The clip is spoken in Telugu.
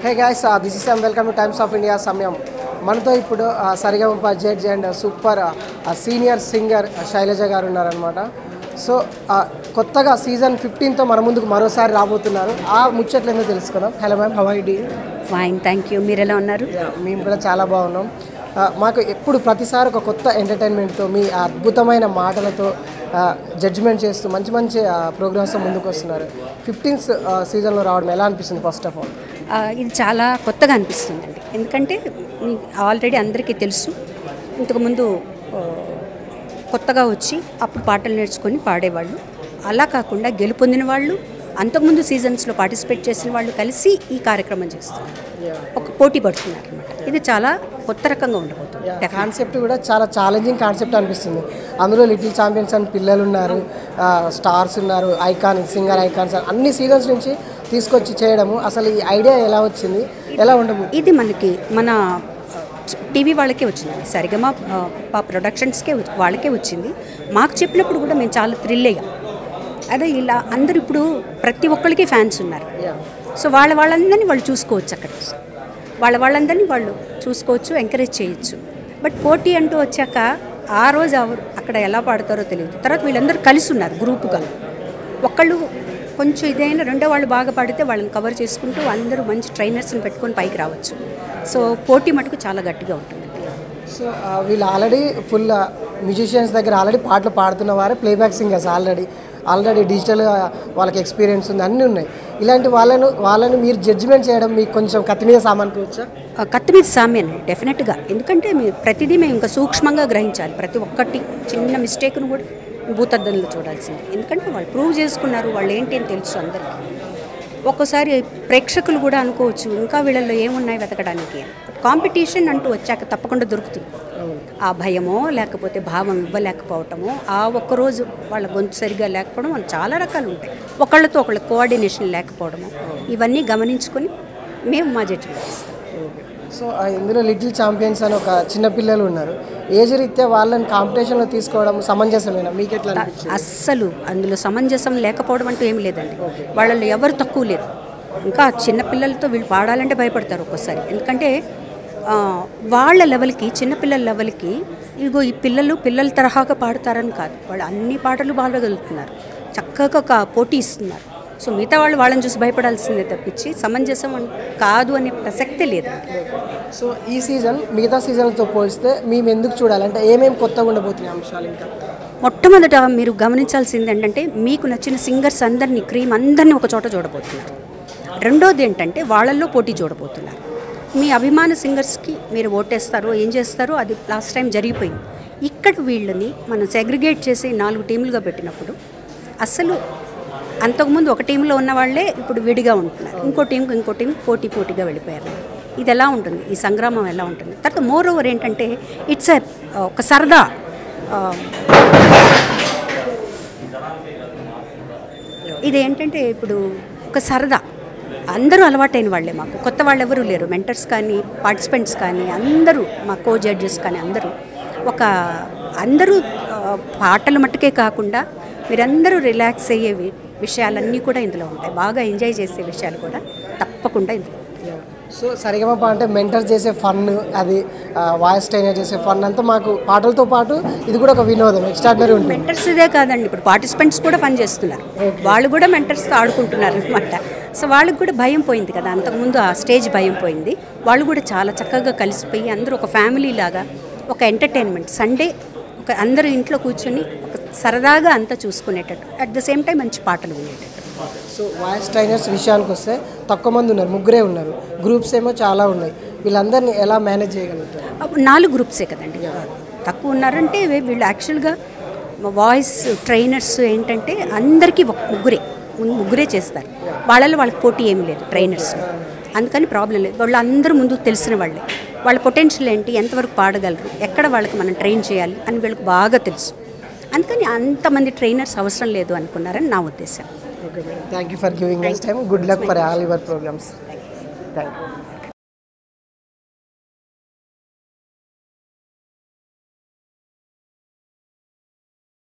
Hey guys this is welcome to Times of India Samayam మనతో ఇప్పుడు Saregamapa judge and super senior singer Shailaja గారు ఉన్నారనమాట సో కొత్తగా సీజన్ ఫిఫ్టీన్తో మన ముందుకు మరోసారి రాబోతున్నారు ఆ ముచ్చట్లు ఏందో తెలుసుకుందాం హలో మ్యామ్ హవై డీ ఫైన్ థ్యాంక్ యూ మీరు ఎలా ఉన్నారు మేము కూడా చాలా బాగున్నాం ఆ, మాకు ఎప్పుడు ప్రతిసారి ఒక కొత్త ఎంటర్టైన్మెంట్తో మీ అద్భుతమైన మాటలతో జడ్జిమెంట్ చేస్తూ మంచి మంచి ప్రోగ్రామ్స్ ముందుకు వస్తున్నారు ఫిఫ్టీన్త్ సీజన్లో రావడం ఎలా అనిపిస్తుంది ఫస్ట్ ఆఫ్ ఆల్ ఆ, ఇది చాలా కొత్తగా అనిపిస్తుందండి ఎందుకంటే మీకు ఆల్రెడీ అందరికీ తెలుసు ఇంతకుముందు ఆ, కొత్తగా వచ్చి అప్పుడు పాటలు నేర్చుకొని పాడేవాళ్ళు అలా కాకుండా గెలుపొందిన వాళ్ళు అంతకుముందు సీజన్స్లో పార్టిసిపేట్ చేసిన వాళ్ళు కలిసి ఈ కార్యక్రమం చేస్తున్నారు ఒక పోటీ పడుతున్నారు అనమాట ఇది చాలా కొత్త రకంగా ఉండబోతుంది కాన్సెప్ట్ కూడా చాలా ఛాలెంజింగ్ కాన్సెప్ట్ అనిపిస్తుంది అందులో లిటిల్ ఛాంపియన్స్ అని పిల్లలు ఉన్నారు స్టార్స్ ఉన్నారు ఐకాన్ సింగర్ ఐకాన్స్ అన్ని సీజన్స్ నుంచి తీసుకొచ్చి చేయడము అసలు ఈ ఐడియా ఎలా వచ్చింది ఎలా ఉండబోతుంది ఇది మనకి మన టీవీ వాళ్ళకే వచ్చింది సరిగమా ఆ ప్రొడక్షన్స్కే వచ్చి- వాళ్ళకే వచ్చింది మాకు చెప్పినప్పుడు కూడా మేము చాలా థ్రిల్ అయ్యాం అదే ఇలా అందరు ఇప్పుడు ప్రతి ఒక్కరికి ఫ్యాన్స్ ఉన్నారు సో వాళ్ళ వాళ్ళందరినీ వాళ్ళు చూసుకోవచ్చు అక్కడ వాళ్ళ వాళ్ళందరినీ వాళ్ళు చూసుకోవచ్చు ఎంకరేజ్ చేయొచ్చు బట్ పోటీ అంటూ వచ్చాక ఆ రోజు ఎవరు అక్కడ ఎలా పాడతారో తెలియదు తర్వాత వీళ్ళందరూ కలిసి ఉన్నారు గ్రూపుగా ఒకళ్ళు కొంచెం ఇదైనా రెండో వాళ్ళు బాగా పాడితే వాళ్ళని కవర్ చేసుకుంటూ అందరూ మంచి ట్రైనర్స్ని పెట్టుకొని పైకి రావచ్చు సో పోటీ మటుకు చాలా గట్టిగా ఉంటుంది సో ఆ, వీళ్ళు ఆల్రెడీ ఫుల్ మ్యూజిషియన్స్ దగ్గర ఆల్రెడీ పాటలు పాడుతున్న వారే playback singers already already digital వాళ్ళకి ఎక్స్పీరియన్స్ ఉంది అన్నీ ఉన్నాయి ఇలాంటి వాళ్ళను వాళ్ళని మీరు జడ్జిమెంట్ చేయడం మీకు కొంచెం కత్తి మీద సామానుకోవచ్చా ఆ, కత్తి మీద సామ్యాన్ని డెఫినెట్గా ఎందుకంటే మీ ప్రతిదీ మేము ఇంకా సూక్ష్మంగా గ్రహించాలి ప్రతి ఒక్కటి చిన్న మిస్టేక్ను కూడా భూతద్దంలో చూడాల్సింది ఎందుకంటే వాళ్ళు ప్రూవ్ చేసుకున్నారు వాళ్ళు ఏంటి అని తెలుసు అందరికీ ఒక్కోసారి ప్రేక్షకులు కూడా అనుకోవచ్చు ఇంకా వీళ్ళల్లో ఏమున్నాయి వెతకడానికి కాంపిటీషన్ అంటూ వచ్చాక తప్పకుండా దొరుకుతుంది ఆ భయమో లేకపోతే భావం ఇవ్వలేకపోవటమో ఆ ఒక్కరోజు వాళ్ళ గొంతు సరిగా లేకపోవడం అని చాలా రకాలు ఉంటాయి ఒకళ్ళతో ఒకళ్ళ కోఆర్డినేషన్ లేకపోవడము ఇవన్నీ గమనించుకొని మేము మా జడ్జిమెంట్ ఇస్తాం సో ఆ, ఇందులో లిటిల్ ఛాంపియన్స్ అని ఒక చిన్న పిల్లలు ఉన్నారు ఏజ్ రీత్యా వాళ్ళని కాంపిటీషన్లో తీసుకోవడం సమంజసమేనా మీకు ఎట్లా అనిపించింది అస్సలు అందులో సమంజసం లేకపోవడం అంటూ ఏం లేదండి వాళ్ళలో ఎవరు తక్కువ లేరు ఇంకా చిన్న పిల్లలతో వీళ్ళు పాడాలంటే భయపడతారు ఒక్కోసారి ఎందుకంటే ఆ, వాళ్ళ లెవెల్కి చిన్నపిల్లల లెవెల్కి ఇగో ఈ పిల్లలు పిల్లల తరహాగా పాడతారని కాదు వాళ్ళు అన్ని పాటలు పాడగలుగుతున్నారు చక్కగా ఒక పోటీ ఇస్తున్నారు సో మిగతా వాళ్ళు వాళ్ళని చూసి భయపడాల్సిందే తప్పించి సమంజసం అన్- కాదు అనే ప్రసక్తే లేదండి సో ఈ సీజన్ మిగతా సీజన్తో పోలిస్తే మేము ఎందుకు చూడాలి అంటే ఏమేమి కొత్తగా ఉండబోతున్నాయి అంశాలు ఇంకా మొట్టమొదట మీరు గమనించాల్సింది ఏంటంటే మీకు నచ్చిన సింగర్స్ అందరినీ క్రీమ్ అందరినీ ఒక చోట చూడబోతున్నారు రెండోది ఏంటంటే వాళ్ళల్లో పోటీ చూడబోతున్నారు మీ అభిమాన సింగర్స్కి మీరు ఓటేస్తారో ఏం చేస్తారో అది లాస్ట్ టైం జరిగిపోయింది ఇక్కడ వీళ్ళని మనం సెగ్రిగేట్ చేసి నాలుగు టీములుగా పెట్టినప్పుడు అసలు అంతకుముందు ఒక టీంలో ఉన్న వాళ్ళే ఇప్పుడు విడిగా ఉంటున్నారు ఇంకో టీంకి ఇంకో టీం పోటీ పోటీగా వెళ్ళిపోయారు ఇది ఎలా ఉంటుంది ఈ సంగ్రామం ఎలా ఉంటుంది తర్వాత మోర్ ఓవర్ ఏంటంటే ఇట్స్ ఒక సరదా ఆ, ఇది ఏంటంటే ఇప్పుడు ఒక సరదా అందరూ అలవాటైన వాళ్ళే మాకు కొత్త వాళ్ళు ఎవరు లేరు మెంటర్స్ కానీ పార్టిసిపెంట్స్ కానీ అందరూ మా కో జడ్జెస్ కానీ అందరూ ఒక అందరూ ఆ, పాటలు మట్టుకే కాకుండా మీరందరూ రిలాక్స్ అయ్యే వి- విషయాలన్నీ కూడా ఇందులో ఉంటాయి బాగా ఎంజాయ్ చేసే విషయాలు కూడా తప్పకుండా ఇందులో ఉంటాయి. సో సరిగమప అంటే మెంటర్స్ చేసే ఫన్ అది వాయిస్ ట్రైనర్ చేసే ఫన్ అంతా మాకు పాటలతో పాటు ఇది కూడా ఒక వినోదం ఎక్స్ట్రాడినరీ ఉంటుంది మెంటర్స్ ఇదే కాదండి ఇప్పుడు పార్టిసిపెంట్స్ కూడా పని చేస్తున్నారు వాళ్ళు కూడా మెంటర్స్తో ఆడుకుంటున్నారు అనమాట సో వాళ్ళకి కూడా భయం పోయింది కదా అంతకుముందు ఆ స్టేజ్ భయం పోయింది వాళ్ళు కూడా చాలా చక్కగా కలిసిపోయి అందరూ ఒక ఫ్యామిలీ లాగా ఒక ఎంటర్టైన్మెంట్ సండే ఒక అందరూ ఇంట్లో కూర్చొని ఒక సరదాగా అంతా చూసుకునేటట్టు అట్ ద సేమ్ టైం మంచి పాటలు వినేటట్టు సో వాయిస్ ట్రైనర్స్ విషయానికి వస్తే తక్కువ మంది ఉన్నారు ముగ్గురే ఉన్నారు గ్రూప్స్ ఏమో చాలా ఉన్నాయి వీళ్ళందరినీ ఎలా మేనేజ్ చేయగలుగుతారు అప్పుడు నాలుగు గ్రూప్సే కదండి తక్కువ ఉన్నారంటే వీ- వీళ్ళు యాక్చువల్గా వాయిస్ ట్రైనర్స్ ఏంటంటే అందరికీ ఒక ముగ్గురే ముందు ముగ్గురే చేస్తారు వాళ్ళలో వాళ్ళకి పోటీ ఏమీ లేదు ట్రైనర్స్ అందుకని ప్రాబ్లం లేదు వాళ్ళు అందరూ ముందు తెలిసిన వాళ్ళే వాళ్ళ పొటెన్షియల్ ఏంటి ఎంతవరకు పాడగలరు ఎక్కడ వాళ్ళకి మనం ట్రైన్ చేయాలి అని వీళ్ళకి బాగా తెలుసు అందుకని అంతమంది ట్రైనర్స్ అవసరం లేదు అనుకున్నారని నా ఉద్దేశం okay madam thank you for giving next time good luck for all your programmes thank you